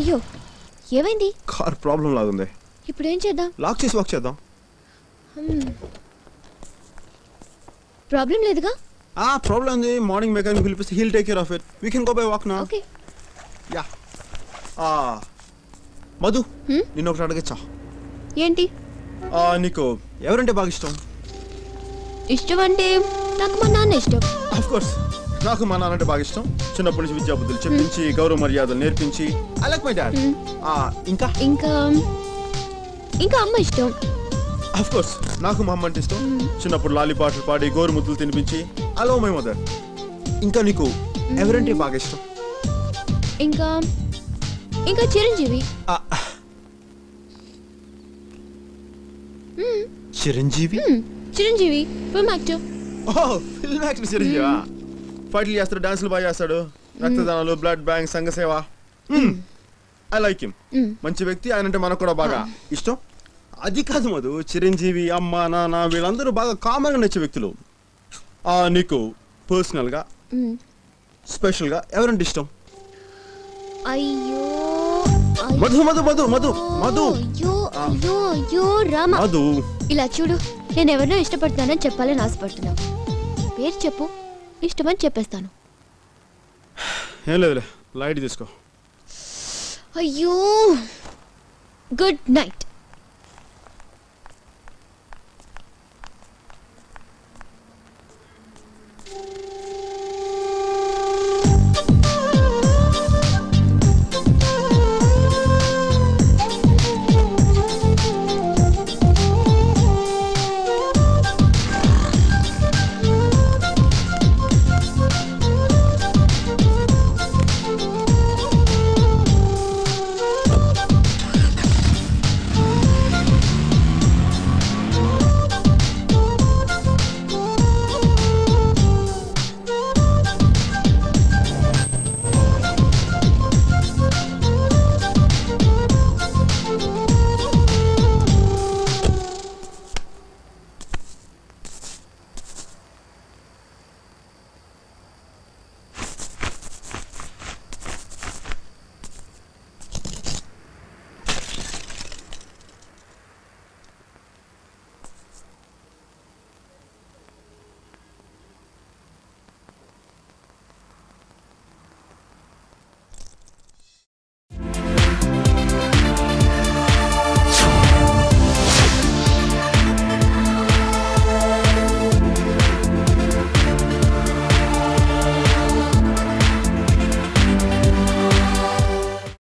అయ్యో ఏమైంది car problem లాగుంది ఇప్పుడు ఏం చేద్దాం లాక్ చేసి వాక్ చేద్దాం ప్రాబ్లం లేదుగా ఆ ప్రాబ్లం ఉంది మార్నింగ్ మెకానిక్ పిలిపిస్తే he'll take care of it we can go by walk నా ఓకే యా ఆ మధు Hmm? నిన్న ఒకటి అడగచ్చా ఏంటి ఆ, నీకు ఎవరంటే బాగా ఇష్టం ఇష్టం అంటే నాకు మా నాన్న ఇష్టం ఆఫ్ కోర్స్ నాకు మా నాన్న అంటే బాగా ఇష్టం చిన్నప్పటి నుంచి విద్యా బుద్ధులు చెప్పించి గౌరవ మర్యాదలు నేర్పించి ఐ లైక్ మై డాడ్ ఇంకా ఇంకా ఇంకా అమ్మ ఇష్టం ఆఫ్ కోర్స్ నాకు మా అమ్మ అంటే ఇష్టం చిన్నప్పుడు లాలి పాటలు పాడి గోరు ముద్దులు తినిపించి అలో మై మదర్ ఇంకా నీకు ఎవరంటే బాగా ఇష్టం ఇంకా ఇంకా చిరంజీవి ఆ, చిరంజీవి మ్మ్, చిరంజీవి ఫిల్మ్ యాక్టర్ ఓ ఫిల్మ్ యాక్టర్ చిరంజీవా ఫైట్లు చేస్తాడు డాన్సులు బాగా చేస్తాడు రక్తదానాలు బ్లడ్ బ్యాంక్ సంఘ సేవ ఐ లైక్ హిమ్ మ్మ్. మంచి వ్యక్తి ఆయన అంటే మనకు కూడా బాగా ఇష్టం అది కాదు మధు చిరంజీవి అమ్మ నాన్న వీళ్ళందరూ బాగా కామన్గా నచ్చే వ్యక్తులు ఆ, నీకు పర్సనల్గా మ్మ్. స్పెషల్గా ఎవరంటే ఇష్టం అయ్యో మధు మధు మధు మధు మధు అయ్యో అయ్యో అయ్యో రామ మధు ఇలా చూడు నేను ఎవరినో ఇష్టపడుతున్నానని చెప్పాలని ఆశపడుతున్నా పేరు చెప్పు ఇష్టమని చెప్పేస్తాను ఏం లేదులే లైట్ తీసుకో అయ్యో గుడ్ నైట్